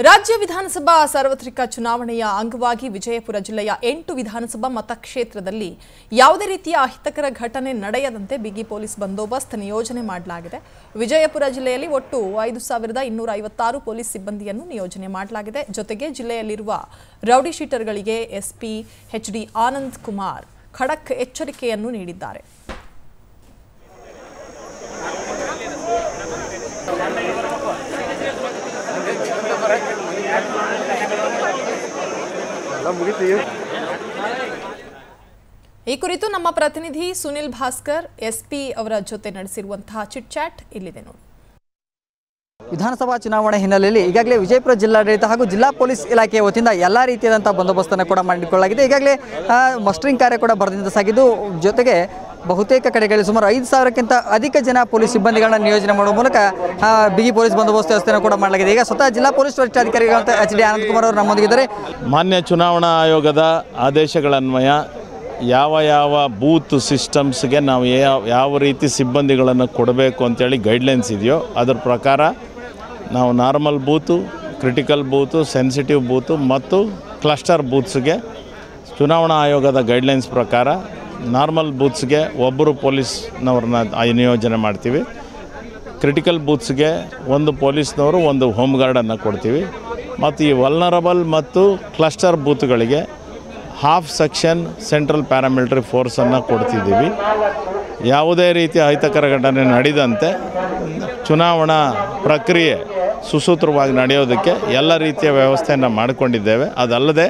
ರಾಜ್ಯ ವಿಧಾನಸಭಾ ಸಾರ್ವತ್ರಿಕ ಚುನಾವಣೆಯ ಅಂಗವಾಗಿ ವಿಜಯಪುರ ಜಿಲ್ಲೆಯ ಎಂಟು ವಿಧಾನಸಭಾ ಮತಕ್ಷೇತ್ರದಲ್ಲಿ ಯಾವುದೇ ರೀತಿಯ ಅಹಿತಕರ ಘಟನೆ ನಡೆಯದಂತೆ ಬಿಗಿ ಪೊಲೀಸ್ ಬಂದೋಬಸ್ತ್ ನಿಯೋಜನೆ ಮಾಡಲಾಗಿದೆ ವಿಜಯಪುರ ಜಿಲ್ಲೆಯಲ್ಲಿ ಒಟ್ಟು ಐದು ಸಾವಿರದ ಇನ್ನೂರ ಐವತ್ತಾರು ಪೊಲೀಸ್ ಸಿಬ್ಬಂದಿಯನ್ನು ನಿಯೋಜನೆ ಮಾಡಲಾಗಿದೆ ಜೊತೆಗೆ ಜಿಲ್ಲೆಯಲ್ಲಿರುವ ರೌಡಿ ಶೀಟರ್ಗಳಿಗೆ ಎಸ್ಪಿ ಎಚ್ಡಿ ಆನಂದ್ ಕುಮಾರ್ ಖಡಕ್ ಎಚ್ಚರಿಕೆಯನ್ನು ನೀಡಿದ್ದಾರೆ ಈ ಕುರಿತು ನಮ್ಮ ಪ್ರತಿನಿಧಿ ಸುನಿಲ್ ಭಾಸ್ಕರ್ ಎಸ್ಪಿ ಅವರ ಜೊತೆ ನಡೆಸಿರುವಂತಹ ಚಿಟ್ ಚಾಟ್ ಇಲ್ಲಿದೆ ನೋಡಿ ವಿಧಾನಸಭಾ ಚುನಾವಣೆ ಹಿನ್ನೆಲೆಯಲ್ಲಿ ಈಗಾಗಲೇ ವಿಜಯಪುರ ಜಿಲ್ಲಾಡಳಿತ ಹಾಗೂ ಜಿಲ್ಲಾ ಪೊಲೀಸ್ ಇಲಾಖೆಯ ವತಿಯಿಂದ ಎಲ್ಲ ರೀತಿಯಾದಂಥ ಬಂದೋಬಸ್ತನ್ನು ಕೂಡ ಮಾಡಿಕೊಳ್ಳಲಾಗಿದೆ ಈಗಾಗಲೇ ಆ, ಮಸ್ಟರಿಂಗ್ ಕಾರ್ಯ ಕೂಡ ಬರೆದಿಂದ ಸಾಗಿದ್ದು ಜೊತೆಗೆ ಬಹುತೇಕ ಕಡೆಗಳಲ್ಲಿ ಸುಮಾರು ಐದು ಸಾವಿರಕ್ಕಿಂತ ಅಧಿಕ ಜನ ಪೊಲೀಸ್ ಸಿಬ್ಬಂದಿಗಳನ್ನ ನಿಯೋಜನೆ ಮಾಡುವ ಮೂಲಕ ಆ, ಬಿಗಿ ಪೊಲೀಸ್ ಬಂದೋಬಸ್ತ್ ವ್ಯವಸ್ಥೆಯನ್ನು ಕೂಡ ಮಾಡಲಾಗಿದೆ ಈಗ ಸ್ವತಃ ಜಿಲ್ಲಾ ಪೊಲೀಸ್ ವರಿಷ್ಠಾಧಿಕಾರಿಗಳಂತ ಎಚ್ ಡಿ ಆನಂದ್ ಕುಮಾರ್ ಅವರು ನಮ್ಮೊಂದಿಗಿದ್ದಾರೆ ಮಾನ್ಯ ಚುನಾವಣಾ ಆಯೋಗದ ಆದೇಶಗಳನ್ವಯ ಯಾವ ಯಾವ ಬೂತ್ ಸಿಸ್ಟಮ್ಸ್ಗೆ ನಾವು ಯಾವ ಯಾವ ರೀತಿ ಸಿಬ್ಬಂದಿಗಳನ್ನು ಕೊಡಬೇಕು ಅಂತೇಳಿ ಗೈಡ್ಲೈನ್ಸ್ ಇದೆಯೋ ಅದ್ರ ಪ್ರಕಾರ ನಾವು normal booth critical booth sensitive booth ಮತ್ತು ಕ್ಲಸ್ಟರ್ ಬೂತ್ಸ್ಗೆ ಚುನಾವಣಾ ಆಯೋಗದ ಗೈಡ್ಲೈನ್ಸ್ ಪ್ರಕಾರ ನಾರ್ಮಲ್ ಬೂತ್ಸ್ಗೆ ಒಬ್ಬರು ಪೊಲೀಸ್ನವ್ರನ್ನ ಆ ನಿಯೋಜನೆ ಮಾಡ್ತೀವಿ ಕ್ರಿಟಿಕಲ್ ಬೂತ್ಸ್ಗೆ ಒಂದು ಪೊಲೀಸ್ನವರು ಒಂದು ಹೋಮ್ ಗಾರ್ಡನ್ನು ಕೊಡ್ತೀವಿ ಮತ್ತು ಈ ವಲ್ನರಬಲ್ ಮತ್ತು ಕ್ಲಸ್ಟರ್ ಬೂತ್ಗಳಿಗೆ ಹಾಫ್ ಸೆಕ್ಷನ್ ಸೆಂಟ್ರಲ್ ಪ್ಯಾರಾಮಿಲಿಟರಿ ಫೋರ್ಸನ್ನು ಕೊಡ್ತಿದ್ದೀವಿ ಯಾವುದೇ ರೀತಿಯ ಅಹಿತಕರ ಘಟನೆ ನಡೆದಂತೆ ಚುನಾವಣಾ ಪ್ರಕ್ರಿಯೆ ಸುಸೂತ್ರವಾಗಿ ನಡೆಯೋದಕ್ಕೆ ಎಲ್ಲ ರೀತಿಯ ವ್ಯವಸ್ಥೆಯನ್ನು ಮಾಡಿಕೊಂಡಿದ್ದೇವೆ ಅದಲ್ಲದೆ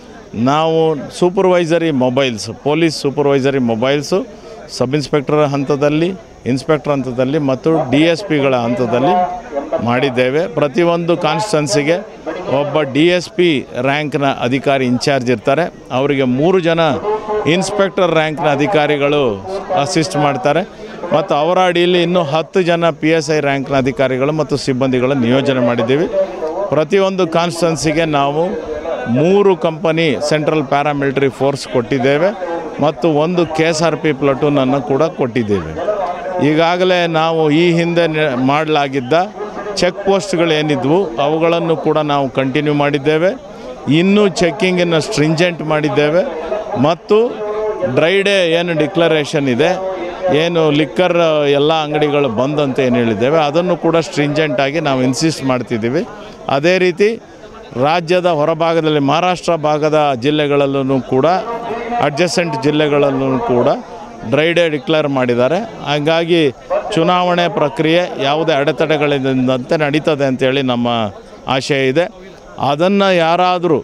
ನಾವು supervisory mobiles police supervisory mobiles sub inspector ಹಂತದಲ್ಲಿ ಇನ್ಸ್ಪೆಕ್ಟರ್ ಹಂತದಲ್ಲಿ ಮತ್ತು ಡಿ ಎಸ್ ಪಿಗಳ ಹಂತದಲ್ಲಿ ಮಾಡಿದ್ದೇವೆ ಪ್ರತಿಯೊಂದು ಕಾನ್ಸ್ಟನ್ಸಿಗೆ ಒಬ್ಬ ಡಿ ಎಸ್ ಪಿ ರ್ಯಾಂಕ್ನ ಅಧಿಕಾರಿ ಇನ್ಚಾರ್ಜ್ ಇರ್ತಾರೆ ಅವರಿಗೆ ಮೂರು ಜನ ಇನ್ಸ್ಪೆಕ್ಟರ್ ರ್ಯಾಂಕ್ನ ಅಧಿಕಾರಿಗಳು ಅಸಿಸ್ಟ್ ಮಾಡ್ತಾರೆ ಮತ್ತು ಅವರ ಅಡಿಯಲ್ಲಿ ಇನ್ನೂ ಹತ್ತು ಜನ ಪಿ ಎಸ್ ಐ ರ್ಯಾಂಕ್ನ ಅಧಿಕಾರಿಗಳು ಮತ್ತು ಸಿಬ್ಬಂದಿಗಳ ನಿಯೋಜನೆ ಮಾಡಿದ್ದೀವಿ ಪ್ರತಿಯೊಂದು ಕಾನ್ಸ್ಟನ್ಸಿಗೆ ನಾವು ಮೂರು ಕಂಪನಿ ಸೆಂಟ್ರಲ್ ಪ್ಯಾರಾಮಿಲಿಟರಿ ಫೋರ್ಸ್ ಕೊಟ್ಟಿದ್ದೇವೆ ಮತ್ತು ಒಂದು ಕೆ ಎಸ್ ಆರ್ ಪಿ ಪ್ಲಟೂನನ್ನು ಕೂಡ ಕೊಟ್ಟಿದ್ದೇವೆ ಈಗಾಗಲೇ ನಾವು ಈ ಹಿಂದೆ ನೆ- ಮಾಡಲಾಗಿದ್ದ ಚೆಕ್ ಪೋಸ್ಟ್ಗಳೇನಿದ್ವು ಅವುಗಳನ್ನು ಕೂಡ ನಾವು ಕಂಟಿನ್ಯೂ ಮಾಡಿದ್ದೇವೆ ಇನ್ನೂ ಚೆಕ್ಕಿಂಗನ್ನು ಸ್ಟ್ರಿಂಜೆಂಟ್ ಮಾಡಿದ್ದೇವೆ ಮತ್ತು ಡ್ರೈ ಡೇ ಏನು ಡಿಕ್ಲರೇಷನ್ ಇದೆ ಏನು ಲಿಕ್ಕರ್ ಎಲ್ಲ ಅಂಗಡಿಗಳು ಬಂದ್ ಅಂತ ಏನು ಹೇಳಿದ್ದೇವೆ ಅದನ್ನು ಕೂಡ ಸ್ಟ್ರಿಂಜೆಂಟ್ ಆಗಿ ನಾವು ಇನ್ಸಿಸ್ಟ್ ಮಾಡ್ತಿದ್ದೀವಿ ಅದೇ ರೀತಿ ರಾಜ್ಯದ ಹೊರಭಾಗದಲ್ಲಿ ಮಹಾರಾಷ್ಟ್ರ ಭಾಗದ ಜಿಲ್ಲೆಗಳಲ್ಲೂ ಕೂಡ ಅಡ್ಜಸೆಂಟ್ ಜಿಲ್ಲೆಗಳಲ್ಲೂ ಕೂಡ ಡ್ರೈ ಡೇ ಡಿಕ್ಲೇರ್ ಮಾಡಿದ್ದಾರೆ ಹಾಗಾಗಿ ಚುನಾವಣೆ ಪ್ರಕ್ರಿಯೆ ಯಾವುದೇ ಅಡೆತಡೆಗಳಿಂದಂತೆ ನಡೀತದೆ ಅಂತೇಳಿ ನಮ್ಮ ಆಶಯ ಇದೆ ಅದನ್ನು ಯಾರಾದರೂ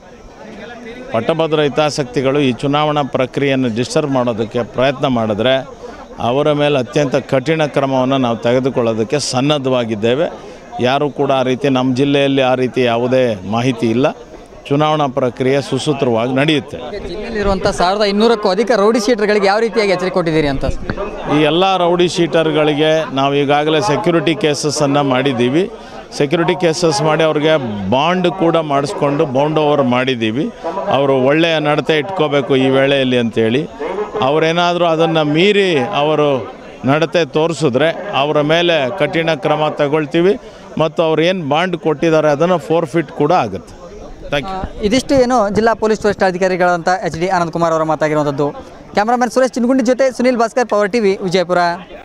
ಪಟ್ಟಭದ್ರ ಹಿತಾಸಕ್ತಿಗಳು ಈ ಚುನಾವಣಾ ಪ್ರಕ್ರಿಯೆಯನ್ನು ಡಿಸ್ಟರ್ಬ್ ಮಾಡೋದಕ್ಕೆ ಪ್ರಯತ್ನ ಮಾಡಿದ್ರೆ ಅವರ ಮೇಲೆ ಅತ್ಯಂತ ಕಠಿಣ ಕ್ರಮವನ್ನು ನಾವು ತೆಗೆದುಕೊಳ್ಳೋದಕ್ಕೆ ಸನ್ನದ್ಧವಾಗಿದ್ದೇವೆ ಯಾರೂ ಕೂಡ ಆ ರೀತಿ ನಮ್ಮ ಜಿಲ್ಲೆಯಲ್ಲಿ ಆ ರೀತಿ ಯಾವುದೇ ಮಾಹಿತಿ ಇಲ್ಲ ಚುನಾವಣಾ ಪ್ರಕ್ರಿಯೆ ಸುಸೂತ್ರವಾಗಿ ನಡೆಯುತ್ತೆ ಜಿಲ್ಲೆಯಲ್ಲಿರುವಂಥ ಸಾವಿರದ ಇನ್ನೂರಕ್ಕೂ ಅಧಿಕ ರೌಡಿ ಶೀಟರ್ಗಳಿಗೆ ಯಾವ ರೀತಿಯಾಗಿ ಎಚ್ಚರಿಕೆ ಕೊಟ್ಟಿದ್ದೀರಿ ಅಂತ ಈ ಎಲ್ಲ ರೌಡಿ ಶೀಟರ್ಗಳಿಗೆ ನಾವು ಈಗಾಗಲೇ ಸೆಕ್ಯೂರಿಟಿ ಕೇಸಸನ್ನು ಮಾಡಿದ್ದೀವಿ ಸೆಕ್ಯೂರಿಟಿ ಕೇಸಸ್ ಮಾಡಿ ಅವ್ರಿಗೆ ಬಾಂಡ್ ಕೂಡ ಮಾಡಿಸ್ಕೊಂಡು ಬೌಂಡ್ ಓವರ್ ಮಾಡಿದ್ದೀವಿ ಅವರು ಒಳ್ಳೆಯ ನಡತೆ ಇಟ್ಕೋಬೇಕು ಈ ವೇಳೆಯಲ್ಲಿ ಅಂತೇಳಿ ಅವರೇನಾದರೂ ಅದನ್ನು ಮೀರಿ ಅವರು ನಡತೆ ತೋರಿಸಿದ್ರೆ ಅವರ ಮೇಲೆ ಕಠಿಣ ಕ್ರಮ ತಗೊಳ್ತೀವಿ ಮತ್ತು ಅವ್ರು ಏನು ಬಾಂಡ್ ಕೊಟ್ಟಿದ್ದಾರೆ ಅದನ್ನು ಫೋರ್ ಫಿಟ್ ಕೂಡ ಆಗುತ್ತೆ ಥ್ಯಾಂಕ್ ಯು ಇದಿಷ್ಟು ಏನು ಜಿಲ್ಲಾ ಪೊಲೀಸ್ ವರಿಷ್ಠಾಧಿಕಾರಿಗಳಂತ ಎಚ್ ಡಿ ಆನಂದ್ ಕುಮಾರ್ ಅವರ ಮಾತಾಗಿರುವಂಥದ್ದು ಕ್ಯಾಮರಾಮನ್ ಸುರೇಶ್ ಚಿನ್ಗುಂಡಿ ಜೊತೆ ಸುನಿಲ್ ಭಾಸ್ಕರ್ ಪವರ್ ಟಿವಿ ವಿಜಯಪುರ